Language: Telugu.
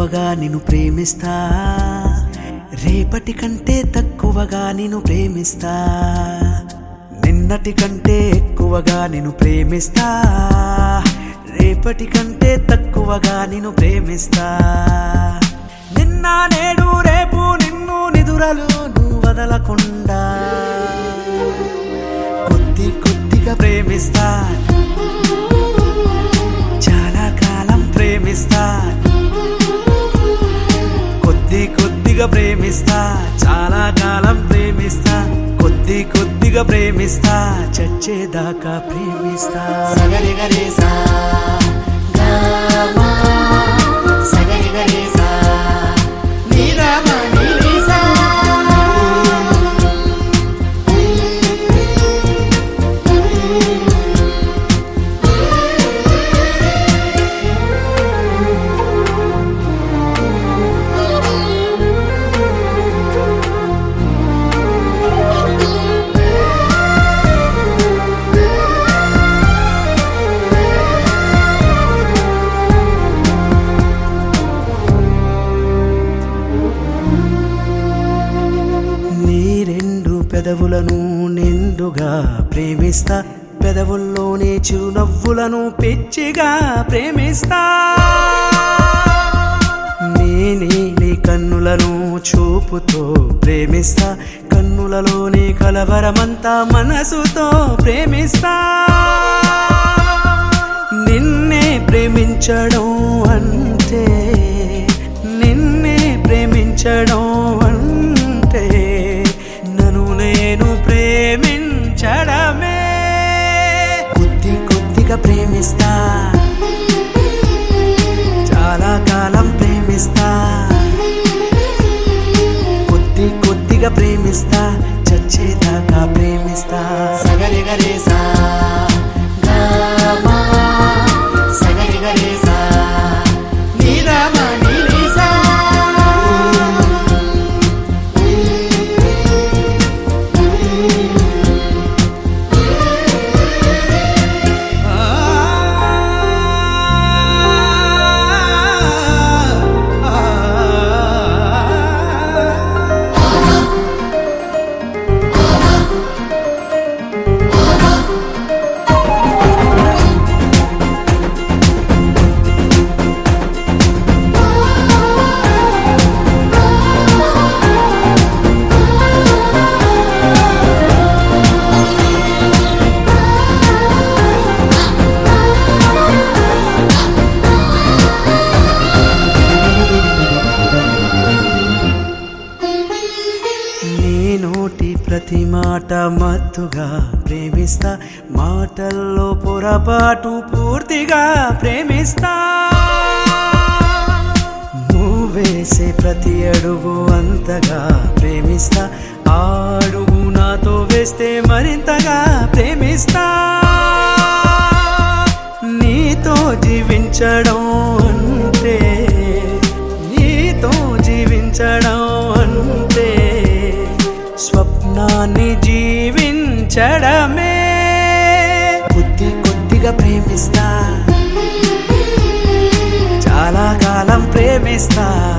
ఎక్కువగా నిన్ను ప్రేమిస్తా రేపటి కంటే తక్కువగా నిన్ను ప్రేమిస్తా నిన్నటి కంటే ఎక్కువగా నిన్ను ప్రేమిస్తా రేపటి కంటే తక్కువగా నిన్ను ప్రేమిస్తా నిన్న నేడు రేపు నిన్ను నిదురలు నువ్వు వదలకుండా కొద్ది కొద్దిగా ప్రేమిస్తా చాలా కాలం ప్రేమిస్తా కొద్ది కొద్దిగా ప్రేమిస్తా చాలా కాలం ప్రేమిస్తా కొద్ది కొద్దిగా ప్రేమిస్తా చచ్చేదాకా ప్రేమిస్తా సగరి గరేసా గామా సగరి గరేసా నీరామా నీరేసా నీ రెండు పెదవులను నిండుగా ప్రేమిస్తా పెదవుల్లోనే చిరునవ్వులను పిచ్చిగా ప్రేమిస్తా నీ నీలి కన్నులను చూపుతో ప్రేమిస్తా కన్నులలోని కలవరమంతా మనసుతో ప్రేమిస్తా నిన్నే ప్రేమించడం అంటే నిన్నే ప్రేమించడం అంటే నన్ను నేను ప్రేమించడమే కొద్ది కొద్దిగా ప్రేమిస్తా చాలా కాలం ప్రేమిస్తా కొద్ది కొద్దిగా ప్రేమిస్తా చచ్చేదాకా ప్రేమిస్తా సగరి గరేసా గామా సగరి గరేసా నీరామా నీరేసా నీ నోటి ప్రతి మాట మత్తుగా ప్రేమిస్తా మాటల్లో పొరపాటు పూర్తిగా ప్రేమిస్తా నువ్వు వేసే ప్రతి అడుగు అంతగా ప్రేమిస్తా ఆ అడుగు నాతో వేస్తే మరింతగా ప్రేమిస్తా నీతో జీవించడం అంటే నీతో జీవించడం అంటే స్వప్నాన్ని జీవించడమే కొద్ది కొద్దిగా ప్రేమిస్తా చాలా కాలం ప్రేమిస్తా